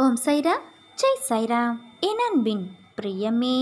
ஓம் சைராம் ஜெய் சைராம் என் அன்பின் பிரியமே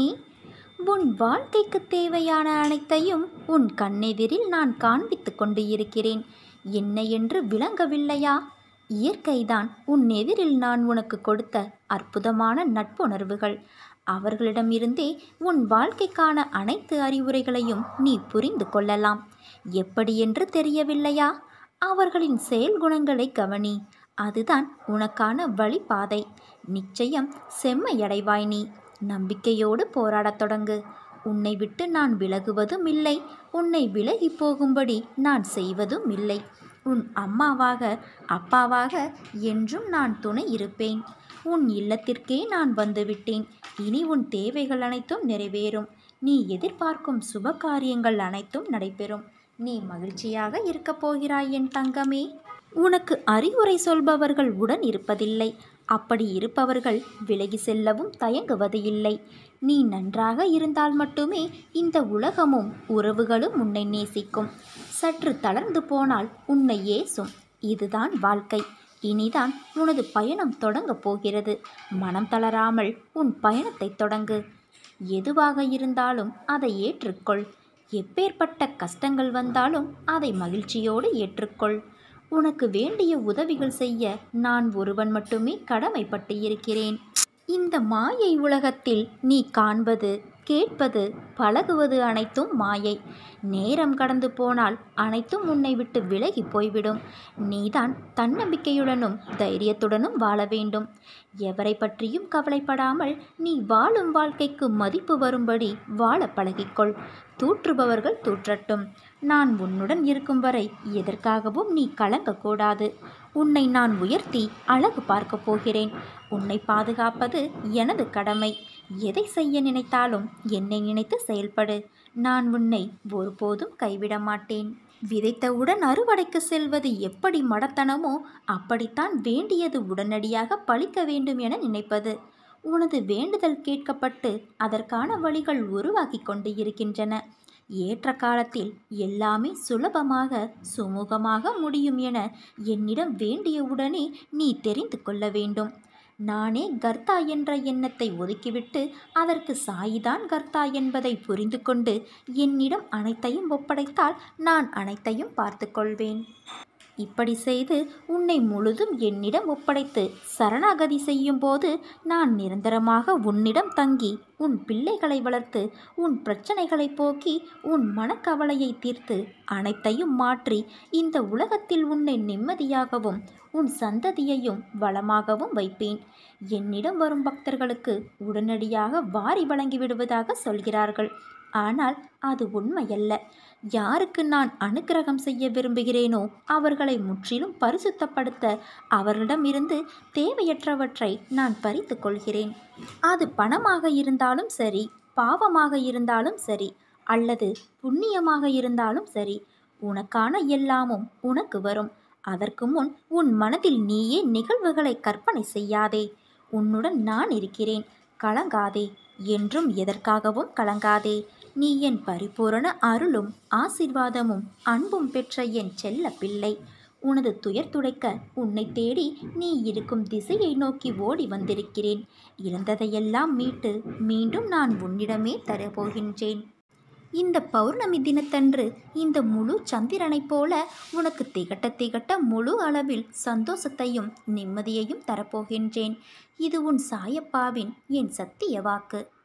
உன் வாழ்க்கைக்கு தேவையான அனைத்தையும் உன் கண்ணெதிரில் நான் காண்பித்துக் கொண்டு இருக்கிறேன் என்ன என்று விளங்கவில்லையா இயற்கைதான் உன் எதிரில் நான் உனக்கு கொடுத்த அற்புதமான நட்புணர்வுகள் அவர்களிடமிருந்தே உன் வாழ்க்கைக்கான அனைத்து அறிவுரைகளையும் நீ புரிந்து கொள்ளலாம் எப்படி என்று தெரியவில்லையா அவர்களின் செயல் குணங்களை கவனி அதுதான் உனக்கான வழிபாதை நிச்சயம் செம்மையடைவாய் நீ நம்பிக்கையோடு போராடத் தொடங்கு உன்னை விட்டு நான் விலகுவதும் இல்லை உன்னை விலகி போகும்படி நான் செய்வதும் இல்லை உன் அம்மாவாக அப்பாவாக என்றும் நான் துணை இருப்பேன் உன் இல்லத்திற்கே நான் வந்துவிட்டேன் இனி உன் தேவைகள் அனைத்தும் நிறைவேறும் நீ எதிர்பார்க்கும் சுப காரியங்கள் அனைத்தும் நடைபெறும் நீ மகிழ்ச்சியாக இருக்கப் போகிறாய் என் தங்கமே உனக்கு அறிவுரை சொல்பவர்கள் உடன் இருப்பதில்லை அப்படி இருப்பவர்கள் விலகி செல்லவும் தயங்குவது இல்லை நீ நன்றாக இருந்தால் மட்டுமே இந்த உலகமும் உறவுகளும் உன்னை நேசிக்கும் சற்று தளர்ந்து போனால் உன்னை ஏசும் இதுதான் வாழ்க்கை இனிதான் உனது பயணம் தொடங்கப் போகிறது மனம் தளராமல் உன் பயணத்தை தொடங்கு எதுவாக இருந்தாலும் அதை ஏற்றுக்கொள் எப்பேற்பட்ட கஷ்டங்கள் வந்தாலும் அதை மகிழ்ச்சியோடு ஏற்றுக்கொள் உனக்கு வேண்டிய உதவிகள் செய்ய நான் ஒருவன் மட்டுமே கடமைப்பட்டு இருக்கிறேன் இந்த மாயை உலகத்தில் நீ காண்பது கேட்பது பழகுவது அனைத்தும் மாயை நேரம் கடந்து போனால் அனைத்தும் உன்னை விட்டு விலகி போய்விடும் நீதான் தன்னம்பிக்கையுடனும் தைரியத்துடனும் வாழ வேண்டும் எவரை பற்றியும் கவலைப்படாமல் நீ வாழும் வாழ்க்கைக்கு மதிப்பு வரும்படி வாழ பழகிக்கொள் தூற்றுபவர்கள் தூற்றட்டும் நான் உன்னுடன் இருக்கும் வரை எதற்காகவும் நீ கலங்கக்கூடாது உன்னை நான் உயர்த்தி அழகு பார்க்கப் போகிறேன் உன்னை பாதுகாப்பது எனது கடமை எதை செய்ய நினைத்தாலும் என்னை நினைத்து செயல்படு நான் உன்னை ஒருபோதும் கைவிட மாட்டேன் விதைத்தவுடன் அறுவடைக்கு செல்வது எப்படி மடத்தனமோ அப்படித்தான் வேண்டியது உடனடியாக பழிக்க வேண்டும் என நினைப்பது உனது வேண்டுதல் கேட்கப்பட்டு அதற்கான வழிகள் உருவாக்கி கொண்டு இருக்கின்றன ஏற்ற காலத்தில் எல்லாமே சுலபமாக சுமூகமாக முடியும் என என்னிடம் வேண்டியவுடனே நீ தெரிந்து கொள்ள வேண்டும் நானே கர்த்தா என்ற எண்ணத்தை ஒதுக்கிவிட்டு அதற்கு சாயிதான் கர்த்தா என்பதை புரிந்து கொண்டு என்னிடம் அனைத்தையும் ஒப்படைத்தால் நான் அனைத்தையும் பார்த்து கொள்வேன் இப்படி செய்து உன்னை முழுதும் என்னிடம் ஒப்படைத்து சரணாகதி செய்யும்போது நான் நிரந்தரமாக உன்னிடம் தங்கி உன் பிள்ளைகளை வளர்த்து உன் பிரச்சனைகளை போக்கி உன் மனக்கவலையை தீர்த்து அனைத்தையும் மாற்றி இந்த உலகத்தில் உன்னை நிம்மதியாகவும் உன் சந்ததியையும் வளமாகவும் வைப்பேன் என்னிடம் வரும் பக்தர்களுக்கு உடனடியாக வாரி வழங்கி விடுவதாக சொல்கிறார்கள் ஆனால் அது உண்மையல்ல யாருக்கு நான் அனுக்கிரகம் செய்ய விரும்புகிறேனோ அவர்களை முற்றிலும் பரிசுத்தப்படுத்த அவர்களிடமிருந்து தேவையற்றவற்றை நான் பறித்து கொள்கிறேன் அது பணமாக இருந்தாலும் சரி பாவமாக இருந்தாலும் சரி அல்லது புண்ணியமாக இருந்தாலும் சரி உனக்கான எல்லாமும் உனக்கு வரும் அதற்கு முன் உன் மனதில் நீயே நிகழ்வுகளை கற்பனை செய்யாதே உன்னுடன் நான் இருக்கிறேன் கலங்காதே என்றும் எதற்காகவும் கலங்காதே நீ என் பரிபூரண அருளும் ஆசிர்வாதமும் அன்பும் பெற்ற என் செல்ல பிள்ளை உனது துயர் துடைக்க உன்னை தேடி நீ இருக்கும் திசையை நோக்கி ஓடி வந்திருக்கிறேன் இழந்ததையெல்லாம் மீட்டு மீண்டும் நான் உன்னிடமே தரப்போகின்றேன் இந்த பௌர்ணமி தினத்தன்று இந்த முழு சந்திரனைப் போல உனக்கு திகட்ட திகட்ட முழு அளவில் சந்தோஷத்தையும் நிம்மதியையும் தரப்போகின்றேன் இது உன் சாயப்பாவின் என் சத்திய வாக்கு